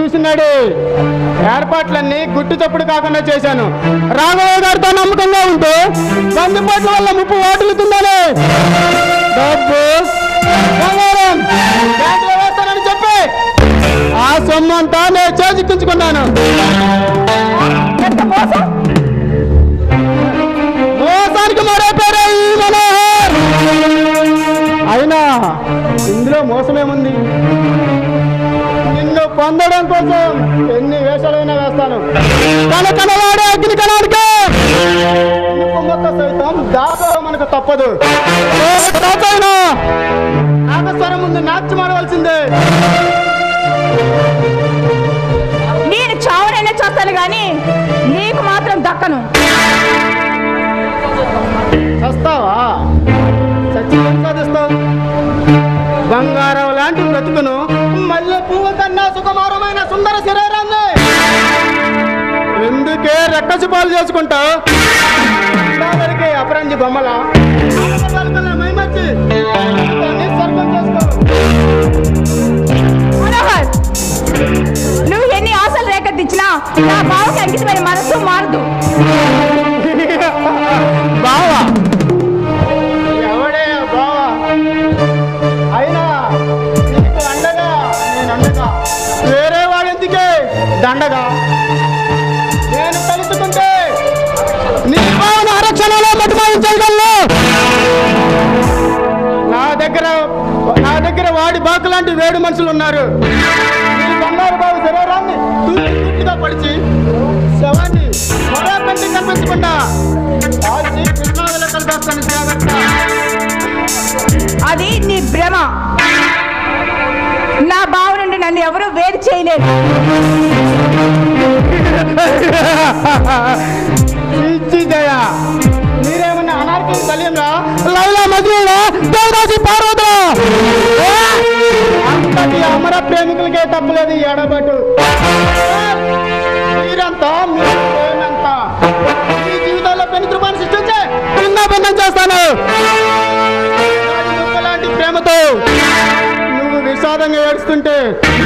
చూసినాడు ఏర్పాట్లన్నీ గుట్టు చప్పుడు కాకుండా చేశాను రాఘవయ్య గారితో నమ్మకంగా ఉంటూ బందిపోట్ల వల్ల ముప్పు వాటిల్లుతుందని డబ్బు బంగారం బ్యాంకులో వేస్తానని చెప్పి ఆ సొమ్ము అంతా నేను చేజిక్కించుకున్నాను ఎంత మోసం మోసానికి మరో పేరే ఈ మనోహర్ అయినా ఇందులో మోసమేముంది నిన్ను పొందడం కోసం ఎన్ని వేషాలైనా వేస్తాను కన కనవాడే అగ్ని కణానికి నిప్పు మొక్క సైతం దాసోహం మనకు తప్పదు ఏ తాతైనా నాగస్వరం ముందు నాట్యం ఆడవలసిందే నేను చావునైనా చేస్తాను కానీ నీకు మాత్రం దక్కను చస్తావా చచ్చి ఏం సాధిస్తావు బంగారం లాంటి బ్రతుకును మల్లె పువ్వు కన్నా సుకుమారమైన సుందర శరీరాన్ని ఎందుకే రెక్కసి పాలు చేసుకుంటావు దానికి అపరంజి బొమ్మల మైమర్చి దాన్ని స్వర్గం చేసుకో మనోహర్ నువ్వు ఎన్ని ఆశలు రేకెత్తించినా నా బావకి అంకితమైన మనసు మారదు బావా ఎవడే ఆ బావా అయినా నీకు అండగా నేను అండగా వేరే వాడెందుకే దండగా నేను తలుచుకుంటే నీ భావన ఆరక్షణలో మటుమాయించగలను నా దగ్గర నా దగ్గర వాడి బాకు లాంటి వేడు మనుషులు ఉన్నారు నీ బంగారు బాబు శరీరాన్ని తూర్పు తూర్పుగా పడిచి శవాన్ని మరో కంటి కనిపించకుండా కాల్చి కృష్ణాదిలో కలిపేస్తాను జాగ్రత్త అది నీ భ్రమ నా బావ నుండి నన్ను ఎవరు వేరు చేయలేరు ఇచ్చి దయ మీరేమన్నా అనార్కలి కలియంరా లైలా మజ్నూరా దేవదాసి పార్వతులు అంతటి అమర ప్రేమికులకే తప్పలేదు ఈ ఎడబట్టు మీరంతా మీ ప్రేమంతా మీ జీవితాల్లో పెను కృపాన్ని సృష్టించే భిన్న భిన్నం చేస్తాను నాటి దుఃఖ లాంటి ప్రేమతో నువ్వు విషాదంగా ఏడుస్తుంటే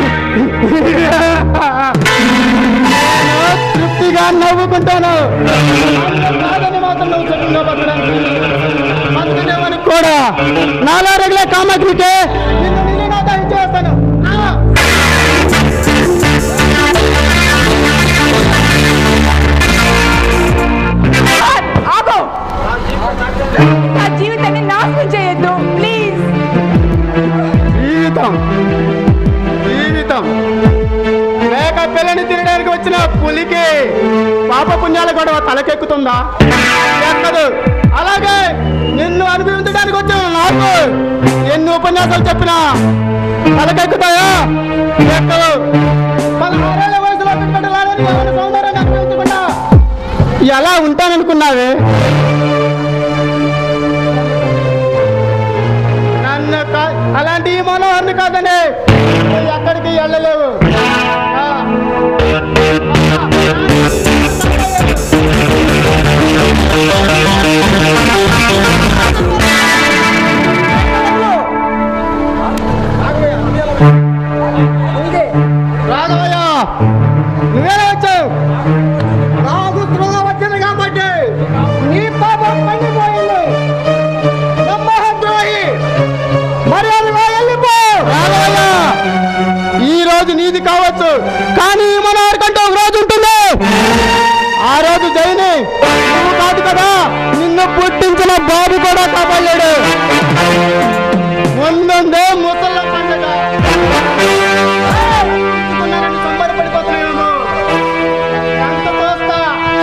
నేను తృప్తిగా నవ్వుకుంటాను కాదని మాత్రం నువ్వు సుఖంగా బతకడానికి బతకనేవని కూడా నాలో రగిలే కామాగ్నికి నిన్ను నిలుగా దహించేస్తాను ఆ! మనోహర్, ఆగు నా జీవితాన్ని నాశనం చేయొద్దు ప్లీజ్ జీవితం జీవితం లేక పిల్లని తినడానికి వచ్చిన పులికి పాప పుణ్యాల గొడవ తలకెక్కుతుందా ఎక్కదు అలాగే నిన్ను అనుభవించడానికి వచ్చిన నాకు ఎన్ని ఉపన్యాసాలు చెప్పినా తలకెక్కుతాయా ఎక్కదు పదహారేళ్ల వయసులో పిట్టలాడని ఎవరి సౌందర్యాన్ని అనుభవించకుండా ఎలా ఉంటాననుకున్నావే నన్ను కా- అలాంటి ఈ మనోహర్ని కాదని నువ్వు ఎక్కడికి వెళ్ళలేవు ఆ. రాఘవయ్య నువ్వేలా వచ్చావు నాకు త్రోగ వచ్చింది కాబట్టి నీ పాపం పండిపోయింది నమ్మహద్రోహి మర్యాదగా వెళ్ళిపో రాఘవయ్య ఈ రోజు నీది కావచ్చు కానీ ఈ మనవారికంటే ఒక రోజు ఉంటుంది ఆ రోజు జైని నువ్వు కాదు కదా నిన్ను పుట్టించిన బాబు కూడా కాపాడాడు ముందుందే ముసళ్ళ పండుగ పుచ్చుకున్నారని సంబరపడిపోతున్నాయేమో. ఎంత చూస్తా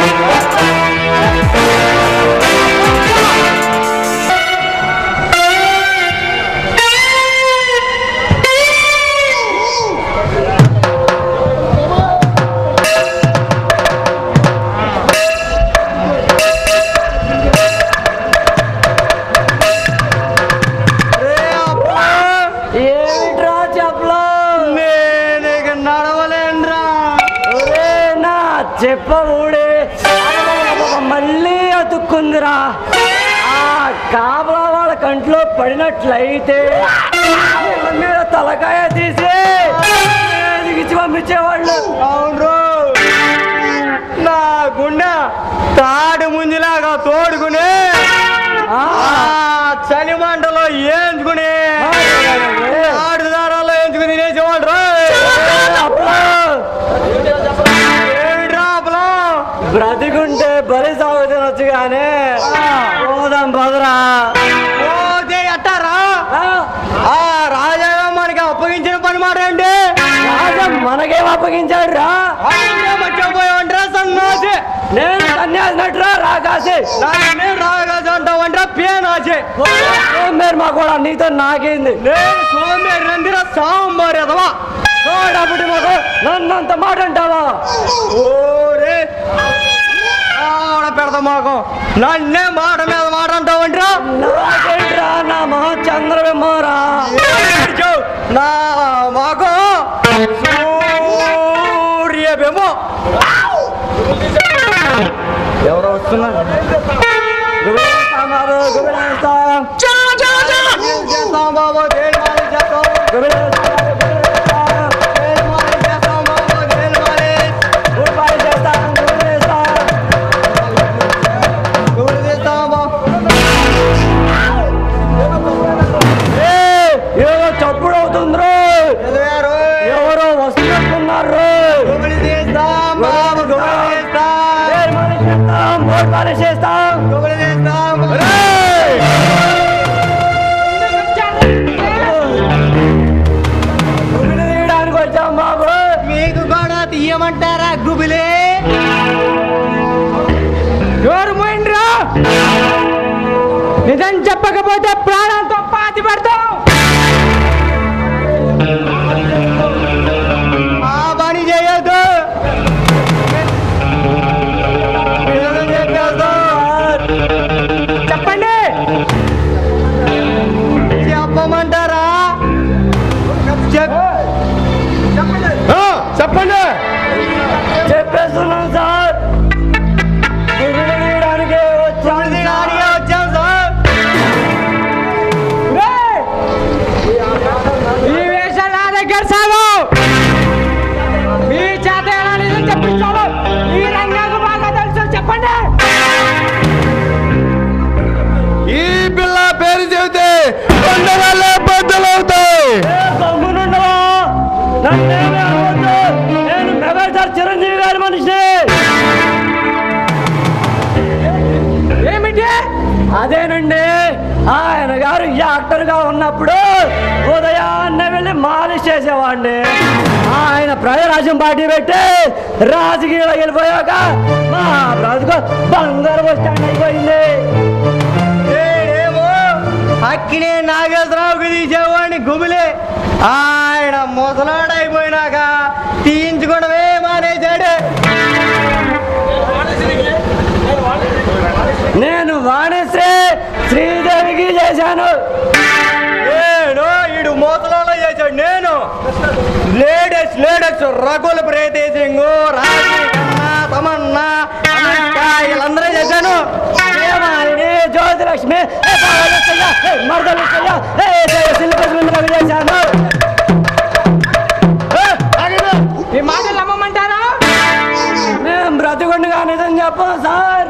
ఏమిట్రా చెప్పలో నేను ఇక నడవలేనురా ఒరే నా చెప్ప ఊడే మళ్ళీ అతుక్కుందిరా ఆ కాపలా వాళ్ళ కంట్లో పడినట్లయితే ఎవరి మీద తలకాయ తీసి ఎదిగించి పంపించేవాళ్ళు తాడు ముంజిలాగా తోడుకుని ఆ చలిమంటలో ఏంచుకుని ఆడు దారాల్లో ఏంచుకుని తినేసేవాడు బ్రతికుంటే బలి సాగు తినొచ్చు కానీ పోదాం బదరా పోతే అట్టారా ఆ రాజా మనకి అప్పగించిన పని మాట ఏంటి రాజా మనకేం అప్పగించాడు రా మర్చిపోయావంటరా సన్నాసి నేను సన్యాసి నటురా రాకాసి నేను రాకాసి అంటావంటరా పేనాసి సోమేరు మా కూడా నీతో నాకేంది నేను సోమేరు రందిరా సాంబార్ ఎదవా చూడబుడి మాకు నన్ను అంత మాట అంటావా ఓరే ఆడ పెడతా మాకు నన్నే మాట మీద మాట అంటావంటరా నాకేంట్రా నా మహా చంద్రబిమ్మరా నా మాకు సూర్యబింబం ఎవరో వస్తున్నారు గుబిలేస్తామారు, గుబిలేస్తాం. చేస్తాం బాబు, దేనిమాలి చేస్తాం. గుబిలేస్తాం, గుబిలేస్తాం. దేనిమాలి చేస్తాం బాబు, దేనిమాలి. గుడిపాలి చేస్తాం, గుబిలేస్తాం. గుబిలేస్తాం బాబు. ఏయ్, ఏదో చప్పుడు అవుతుందిరో ఎవరో వస్తున్నట్టున్నారు వచ్చాం బాబు మీకు కూడా తీయమంటారా గుబిలే ఎవరు పోయిండ్రా నిజం చెప్పకపోతే ప్రాణాలతో పాతి పెడతాం ఆ పని చేయొద్దు నిజం చెప్పేస్తా. చెప్పండి చెప్పమంటారా చెప్ ఆ, చెప్పండి చెప్పేస్తున్నాను సార్ తీయడానికి వచ్చాను వచ్చాను సార్ రేయ్! ఈ వేషాలు నా దగ్గర సాగు మీ చేత ఎలా నిజం చెప్పించాలో ఈ రంగాకు బాగా తెలుసు చెప్పండి ఈ పిల్ల పేరు చెబితే కొండలే బద్దలవుతాయి ఏ తమ్మునుండవా? నన్నేమీ అనవద్దు. నేను మెగాస్టార్ చిరంజీవి గారి మనిషి ఏమిటి అదేనండి ఆయన గారు యాక్టర్ గా ఉన్నప్పుడు ఉదయాన్నే వెళ్ళి మాలిష్ చేసేవాడిని ఆయన ప్రజరాజ్యం పార్టీ పెట్టి రాజకీయాలు వెళ్ళిపోయాక మా బ్రతుకు బంగారు బస్ స్టాండ్ అయిపోయింది అక్కినే నాగేశ్వరరావుకి తీసేవాడిని గుబిలే ఆయన ముసలాడైపోయినాక తీయించుకోవడమే మానేశాడు నేను వాణిశ్రీ శ్రీదేవికి చేశాను నేను ఈడు మోసలలో చేశాడు నేను లేడీస్ లేడీస్ రఘుల ప్రీతి సింగ్ రాజీ ఖన్నా, తమన్నా అనుష్క వీళ్ళందరూ చేశాను హేమాలిని జ్యోతిలక్ష్మి ఏ పార్వతయ్య, ఏ మరదలక్కయ్య, ఏ శిల్ప శిల్ప చేశాను ఏ, ఆగండి. ఈ మాటలు నమ్మమంటారా మేం బ్రతికుండగా నిజం చెప్పం సార్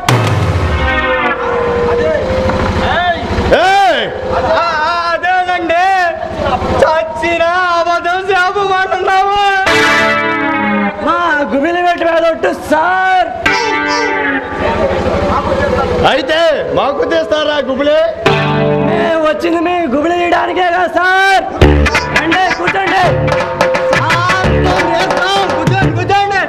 ఆ, అదేనండి చచ్చిన అబద్ధం చెప్పమంటున్నాము మా గుబిలి పెట్టి వేదొట్టు సార్ అయితే మాకు తెస్తారా గుబులే మేము వచ్చింది మీ గుబిలి తీయడానికే కదా సార్ రండి కూర్చోండి సార్, మేము చేస్తాం. కూర్చోండి కూర్చోండి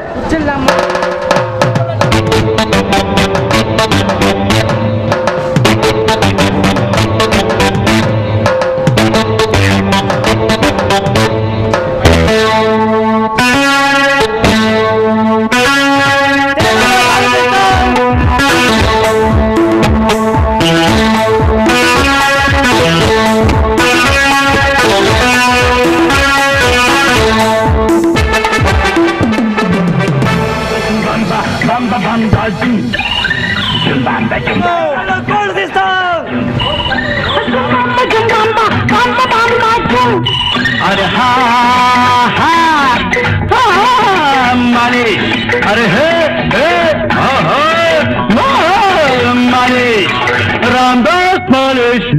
కోళ్ళు తీస్తాం अरे हाँ हाँ हाँ माने अरे हे हे हाँ हाँ మాలిష్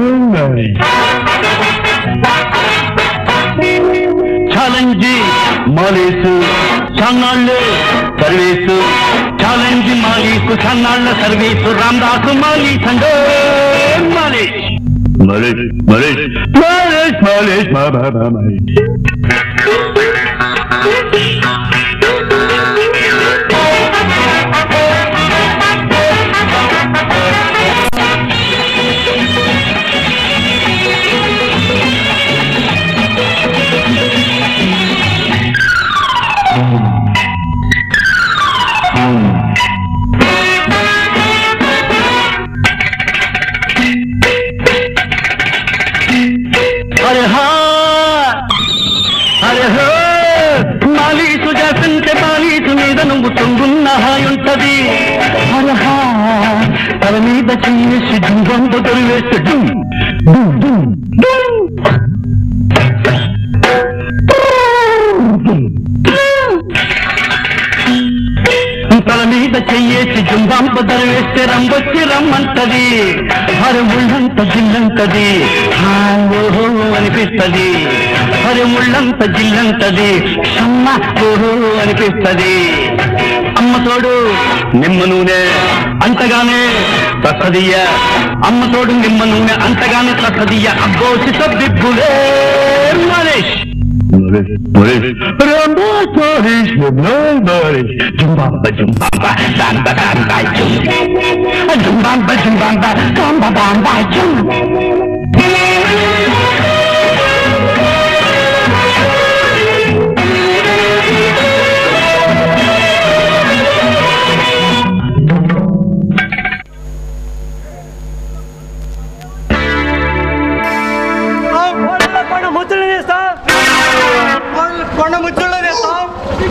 ఛాలెంజ్ మాలీసు సన్నాళ్ళు సర్వీసు ఛాలెంజ్ మాలీసు సన్నాళ్ళ సర్వీసు రామదాసు మాలీస్ అంటే మాలిష్ మాలిష్ మాలిష్ మాలిష్ మాలిష్ మా బాబా మాలిష్ అరే హా అరే హో మాలీసు చేస్తుంటే మాలీసు మీద నువ్వు తుంగున్న హాయి ఉంటది అరే హా తల మీద చేసి డుంగంత తొలివేస్తే డుం డుం డుం డుం తల మీద చెయ్యేసి జుంబాంప వేస్తే రంబొచ్చి రమ్మంటది హరి ముళ్ళంత జిల్లంతది హాయ్ ఓహో అనిపిస్తది హరి ముళ్ళంత జిల్లంతది అమ్మ ఓహో అనిపిస్తది అమ్మ తోడు నిమ్మ నూనె అంతగానే తసదియ అమ్మ తోడు నిమ్మ నూనె అంతగానే తసదియ అబ్బోసి సబ్బిబ్బులే Malesh Maurice, Maurice, Maurice, Maurice, Jumbamba, Jumbamba, Samba, Bamba, Jum. Jumbamba, Jumbamba, Samba, Bamba, Jum. కొండ ముచ్చులు తీస్తా కొండ ముచ్చుళ్ళు తెస్తాం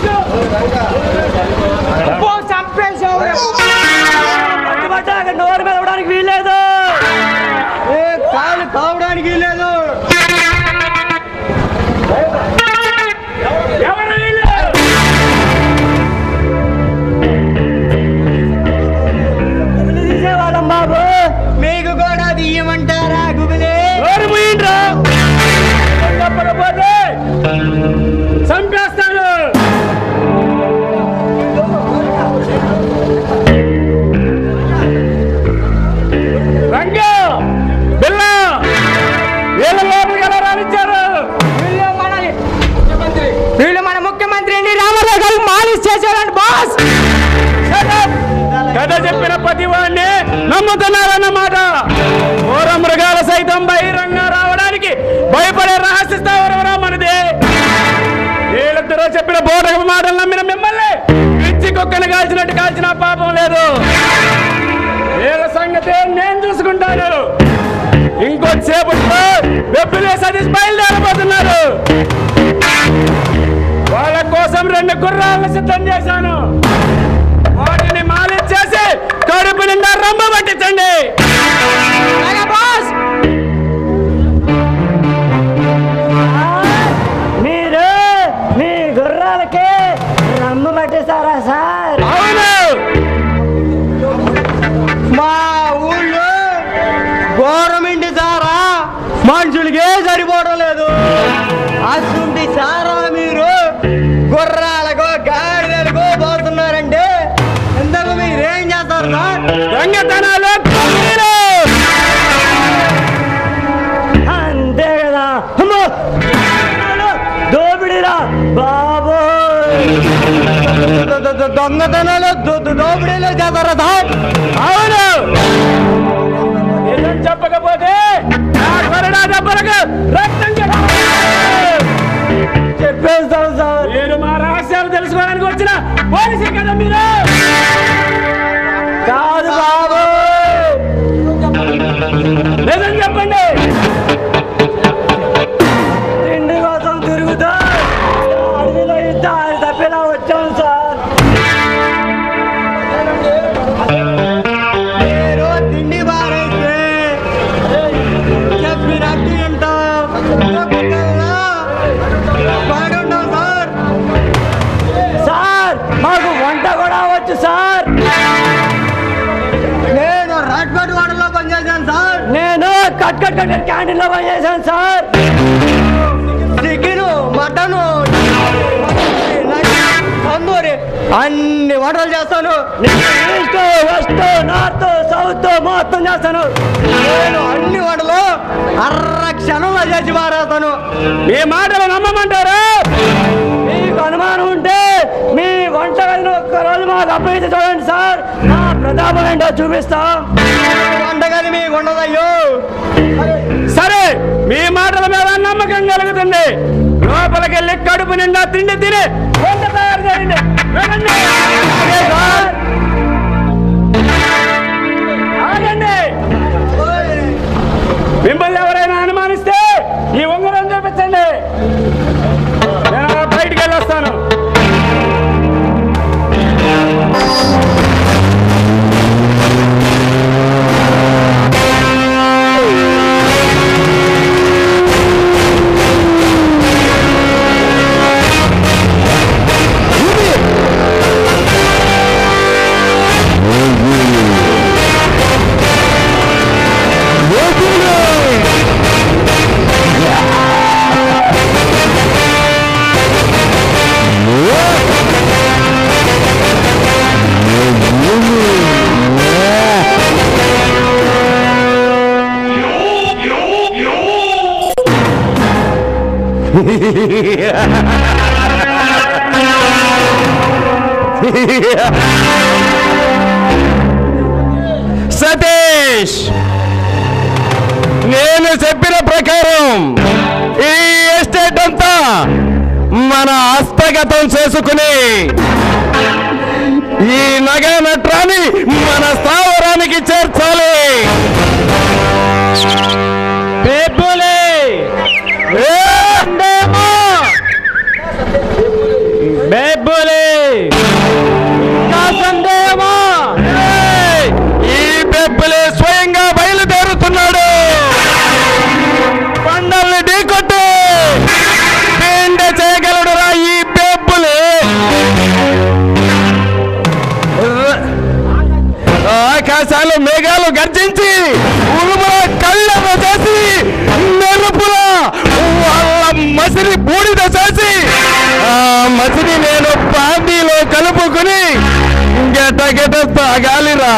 పట్టుబట్టాక నోరు మీద ఇవ్వడానికి వీల్లేదు ఏ కాలు కావడానికి లేదు గుబిలి తీసేవాళ్ళం బాబు మీకు కూడా తీయమంటారా గుబిలే నోరు ముయ్యండ్రా చెప్పకపోతే చంపేస్తాను రంగా బిల్ల వీళ్ళ లోపలికి ఎలా రానిచ్చారు వీళ్ళు మన ముఖ్యమంత్రి ఎన్టీ రామారావు గారు మాలిష్ చేశారండి బాస్ కథ చెప్పిన ప్రతి వాడిని నమ్ముతున్నారన్నమాట ఘోర మృగాల సైతం బహిరంగ రావడానికి భయపడే రహస్య స్థావరం మనది వీళ్ళిద్దరూ చెప్పిన బోటక మాటలు నమ్మిన మిమ్మల్ని పిచ్చి కుక్కను కాల్చినట్టు కాల్చిన పాపం లేదు వీళ్ళ సంగతి నేను చూసుకుంటాను ఇంకొద్దిసేపట్లో వెబ్బులే సతీష్ బయలుదేరబోతున్నారు వాళ్ళ కోసం రెండు గుర్రాలను సిద్ధం చేశాను వాటిని మాలిచ్చేసి కడుపు నిండా రమ్మ పట్టించండి బాస్ మీరు మీ గుర్రాలకి రమ్ము పట్టిస్తారా సార్ అవును మా ఊళ్ళో గవర్నమెంట్ సారా మనుషులకే సరిపోవడం లేదు అటువంటి సారా మీరు గుర్రాలకు గాడిదలకు పోతున్నారంటే ఇంతకు మీరేం చేస్తారు సార్ దొంగతనాలు కమ్మీలు. అంతే కదా అమ్మో! దోపిడీరా బాబు దొ- దొ- దొ- దొంగతనాలు దొ- దొ- దోపిడీలు చేస్తారా సార్ అవును నిజం చెప్పకపోతే నా కొరడా దెబ్బలకు రక్తం చెప్పేస్తాం సార్ మీరు మా రహస్యాలు తెలుసుకోవడానికి వచ్చిన పోలీసే కదా మీరు కాదు బాబు నిజం చెప్పండి తిండి కోసం తిరుగుతా అడవిలో యుద్ధాలు తప్పిలా వచ్చాం సార్ మీరు తిండి బారేస్తే చెప్పినట్టు వింటాం తప్పకల్లా పడుంటాం సార్ సార్ మాకు వంట కూడా వచ్చు సార్ నేను రాజ్కోట్ వాడలో పనిచేశాను సార్ నేను కట్టుకొని క్యాంటీన్లో పని చేశాను సార్ చికెను మటను తందూరి అన్ని వంటలు చేస్తాను ఈస్ట్ వెస్ట్ నార్త్ సౌత్ మొత్తం చేస్తాను నేను అన్ని వంటలు అర్ర క్షణంలో చేసి మారేస్తాను మీ మాటలు నమ్మమంటారా మీకు అనుమానం ఉంటే మీ వంటగదిని ఒక్కరోజు మాకు అప్పగించి చూడండి సార్ నా ప్రతాపం ఏంటో చూపిస్తా వంటగది మీకు ఉండదయ్యో సరే మీ మాటల మీద నమ్మకం కలుగుతుంది లోపలికి వెళ్ళి కడుపు నిండా తిండి తిని వంట తయారు చేయండి వెళ్ళండి. అదే సార్ ఆగండి మిమ్మల్ని ఎవరైనా అనుమానిస్తే ఈ ఉంగరం చూపించండి నేను అలా బయటికి వెళ్ళొస్తాను సతీష్ నేను చెప్పిన ప్రకారం ఈ ఎస్టేట్ అంతా మన హస్తగతం చేసుకుని ఈ నగ నట్రాన్ని మన స్థావరానికి చేర్చాలి బేబులే! ఏందేమో! బేబులే! నా సందేహమా? ఏయ్! ఈ బెబ్బులే స్వయంగా బయలుదేరుతున్నాడు పండల్ని ఢీకొట్టి పిండ చేయగలడు రా ఈ బెబ్బులే ఆకాశాలు మేఘాలు గర్జించి ఉరుముల కళ్ళను చేసి మెరుపుల వాళ్ళ మసిరి బూడిద చేసి ఆ మసిరి నేను పాండీలో కలుపుకుని గెట గెట తాగాలిరా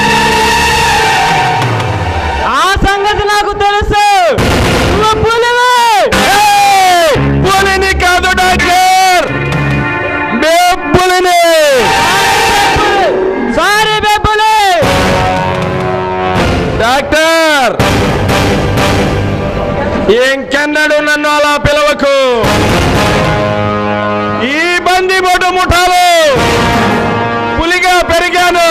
ఆ సంగతి నాకు తెలుసు నువ్వు పులివే! ఏయ్! పులిని కాదు డాక్టర్ బెబ్బులిని సారీ బెబ్బులి డాక్టర్ ఇంకెన్నడు నన్ను అలా పిలవకు ఈ బంది బొడ్డు ముఠాలు పులిగా పెరిగాను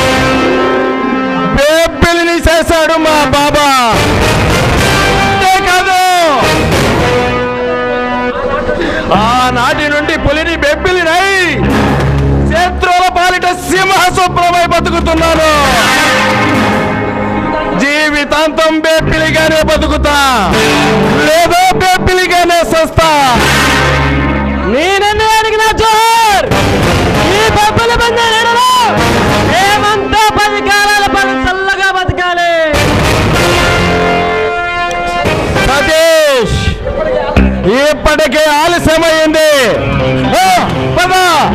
బేబ్బిలిని చేశాడు మా బాబా అంతేకాదు ఆనాటి నుండి పులిని బెబ్బిలినై శత్రువుల పాలిట సింహస్వప్నమై బతుకుతున్నాను జీవితాంతం బేపిలిగానే బతుకుతా లేదో బేపిలిగానే సస్తా నేనన్నే అడిగిన జోర్ ఈ బొబ్బల బంద నీడలో ఏమంతా పది కాలాల పది చల్లగా బతకాలి సతీష్ ఇప్పటికే ఆలస్యమైంది ఓ, పద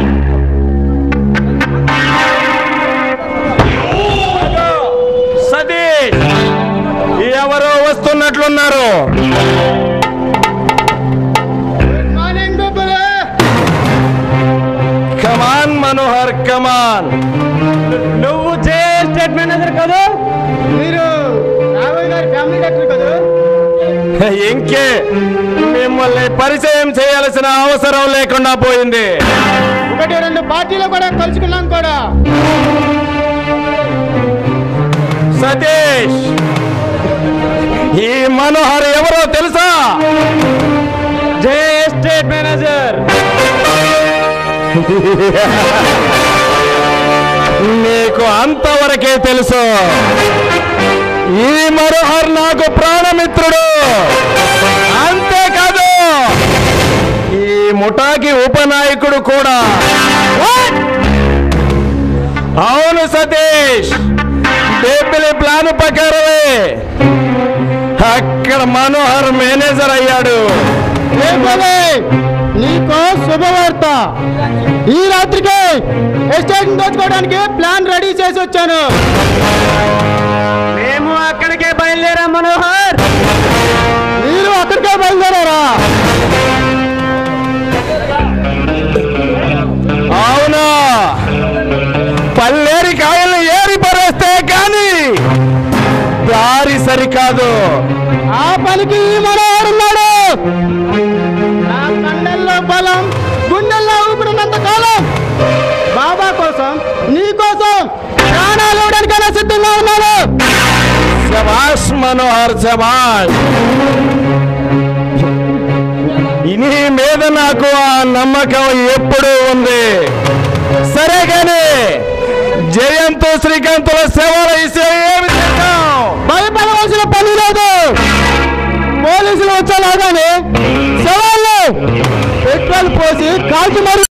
సతీష్ ఎవరో వస్తున్నట్లున్నారు మార్నింగ్ బొబ్బులే కమాన్ మనోహర్ కమాన్ నువ్వు జే స్టేట్ మేనేజర్ కదా మీరు రాఘవయ్య గారి ఫ్యామిలీ డాక్టర్ కదా ఇంకే మిమ్మల్ని పరిచయం చేయాల్సిన అవసరం లేకుండా పోయింది ఒకటి రెండు పార్టీలో కూడా కలుసుకున్నాం కూడా సతీష్ ఈ మనోహర్ ఎవరో తెలుసా జే స్టేట్ మేనేజర్ నీకు అంతవరకే తెలుసు ఈ మనోహర్ నాకు ప్రాణమిత్రుడు అంతేకాదు ఈ ముఠాకి ఉపనాయకుడు కూడా What? అవును సతీష్ పేపిలి ప్లాన్ ప్రకారమే అక్కడ మనోహర్ మేనేజర్ అయ్యాడు లేకపోతే నీకో శుభవార్త ఈ రాత్రికి ఎస్టేట్ దోచుకోవడానికి ప్లాన్ రెడీ చేసి వచ్చాను మేము అక్కడికే బయలుదేరాం మనోహర్ మీరు అక్కడికే బయలుదేరారా అవునా పల్లేరి కాయల్ని ఏరి పరేస్తే కానీ దారి సరికాదు ఆ పనికి ఈ మనోహర్ ఉన్నాడు నా కండల్లో బలం గుండెల్లో ఊపిరినంత కాలం బాబా కోసం నీ కోసం ప్రాణాలు ఇవ్వడానికైనా సిద్ధంగా ఉన్నాను శబాష్ మనోహర్ శబాష్ నీ మీద నాకు ఆ నమ్మకం ఎప్పుడూ ఉంది సరే కానీ జయంతో శ్రీకాంతుల సేవల విషయం ఏమి చేద్దాం భయపడవలసిన పని లేదు పోలీసులు వచ్చేలాగానే శవాళ్ళు పెట్రోల్ పోసి కాల్చి మరి